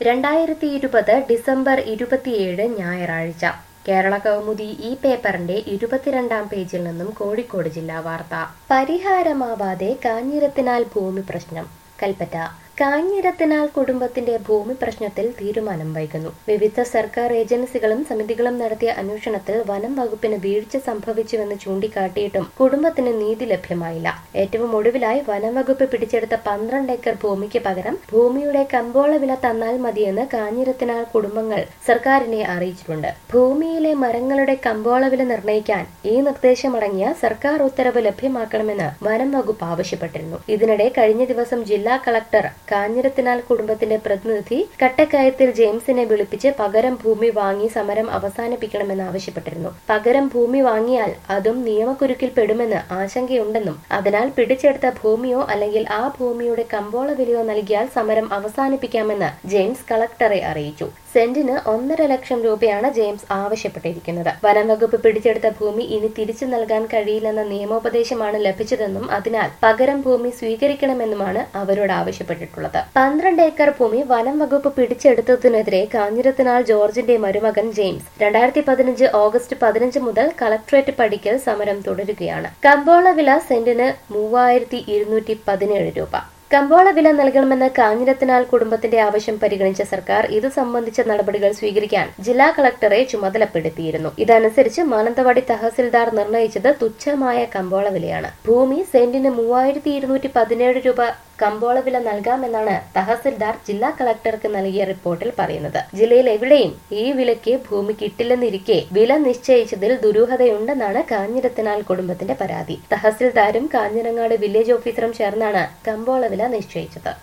രണ്ടായിരത്തി ഇരുപത് ഡിസംബർ ഇരുപത്തിയേഴ് ഞായറാഴ്ച കേരള കൗമുദി ഈ പേപ്പറിന്റെ ഇരുപത്തിരണ്ടാം പേജിൽ നിന്നും കോഴിക്കോട് ജില്ലാ വാർത്ത പരിഹാരമാവാതെ കാഞ്ഞിരത്തിനാൽ ഭൂമി പ്രശ്നം കൽപ്പറ്റ കാഞ്ഞിരത്തിനാൽ കുടുംബത്തിന്റെ ഭൂമി പ്രശ്നത്തിൽ തീരുമാനം വൈകുന്നു വിവിധ സർക്കാർ ഏജൻസികളും സമിതികളും നടത്തിയ അന്വേഷണത്തിൽ വനം വകുപ്പിന് വീഴ്ച സംഭവിച്ചുവെന്ന് ചൂണ്ടിക്കാട്ടിയിട്ടും കുടുംബത്തിന് നീതി ലഭ്യമായില്ല ഏറ്റവും ഒടുവിലായി വനം വകുപ്പ് പിടിച്ചെടുത്ത പന്ത്രണ്ട് ഏക്കർ ഭൂമിക്ക് പകരം ഭൂമിയുടെ കമ്പോള വില തന്നാൽ മതിയെന്ന് കാഞ്ഞിരത്തിനാൽ കുടുംബങ്ങൾ സർക്കാരിനെ അറിയിച്ചിട്ടുണ്ട് ഭൂമിയിലെ മരങ്ങളുടെ കമ്പോള വില നിർണ്ണയിക്കാൻ ഈ നിർദ്ദേശമടങ്ങിയ സർക്കാർ ഉത്തരവ് ലഭ്യമാക്കണമെന്ന് വനം വകുപ്പ് ആവശ്യപ്പെട്ടിരുന്നു ഇതിനിടെ കഴിഞ്ഞ ദിവസം ജില്ലാ കളക്ടർ കാഞ്ഞിരത്തിനാൽ കുടുംബത്തിന്റെ പ്രതിനിധി കട്ടക്കയത്തിൽ ജെയിംസിനെ വിളിപ്പിച്ച് പകരം ഭൂമി വാങ്ങി സമരം അവസാനിപ്പിക്കണമെന്ന് ആവശ്യപ്പെട്ടിരുന്നു പകരം ഭൂമി വാങ്ങിയാൽ അതും നിയമക്കുരുക്കിൽ പെടുമെന്ന് ആശങ്കയുണ്ടെന്നും അതിനാൽ പിടിച്ചെടുത്ത ഭൂമിയോ അല്ലെങ്കിൽ ആ ഭൂമിയുടെ കമ്പോള വിലയോ നൽകിയാൽ സമരം അവസാനിപ്പിക്കാമെന്ന് ജെയിംസ് കളക്ടറെ അറിയിച്ചു സെന്റിന് ഒന്നര ലക്ഷം രൂപയാണ് ജെയിംസ് ആവശ്യപ്പെട്ടിരിക്കുന്നത് വനം വകുപ്പ് പിടിച്ചെടുത്ത ഭൂമി ഇനി തിരിച്ചു നൽകാൻ കഴിയില്ലെന്ന നിയമോപദേശമാണ് ലഭിച്ചതെന്നും അതിനാൽ പകരം ഭൂമി സ്വീകരിക്കണമെന്നുമാണ് അവരോട് ആവശ്യപ്പെട്ടിട്ടുള്ളത് പന്ത്രണ്ട് ഏക്കർ ഭൂമി വനം വകുപ്പ് പിടിച്ചെടുത്തതിനെതിരെ കാഞ്ഞിരത്തിനാൾ ജോർജിന്റെ മരുമകൻ ജെയിംസ് രണ്ടായിരത്തി പതിനഞ്ച് ഓഗസ്റ്റ് പതിനഞ്ച് മുതൽ കളക്ടറേറ്റ് പടിക്കൽ സമരം തുടരുകയാണ് കമ്പോള വില സെന്റിന് മൂവായിരത്തി ഇരുന്നൂറ്റി പതിനേഴ് രൂപ കമ്പോള വില നൽകണമെന്ന കാഞ്ഞിരത്തിനാൽ കുടുംബത്തിന്റെ ആവശ്യം പരിഗണിച്ച സർക്കാർ ഇത് സംബന്ധിച്ച നടപടികൾ സ്വീകരിക്കാൻ ജില്ലാ കളക്ടറെ ചുമതലപ്പെടുത്തിയിരുന്നു ഇതനുസരിച്ച് മാനന്തവാടി തഹസിൽദാർ നിർണയിച്ചത് തുച്ഛമായ കമ്പോള വിലയാണ് ഭൂമി സെന്റിന് മൂവായിരത്തി ഇരുന്നൂറ്റി പതിനേഴ് രൂപ കമ്പോള വില നൽകാമെന്നാണ് തഹസിൽദാർ ജില്ലാ കളക്ടർക്ക് നൽകിയ റിപ്പോർട്ടിൽ പറയുന്നത് ജില്ലയിൽ എവിടെയും ഈ വിലയ്ക്ക് ഭൂമി കിട്ടില്ലെന്നിരിക്കെ വില നിശ്ചയിച്ചതിൽ ദുരൂഹതയുണ്ടെന്നാണ് കാഞ്ഞിരത്തിനാൽ കുടുംബത്തിന്റെ പരാതി തഹസിൽദാരും കാഞ്ഞിരങ്ങാട് വില്ലേജ് ഓഫീസറും ചേർന്നാണ് കമ്പോള വില നിശ്ചയിച്ചത്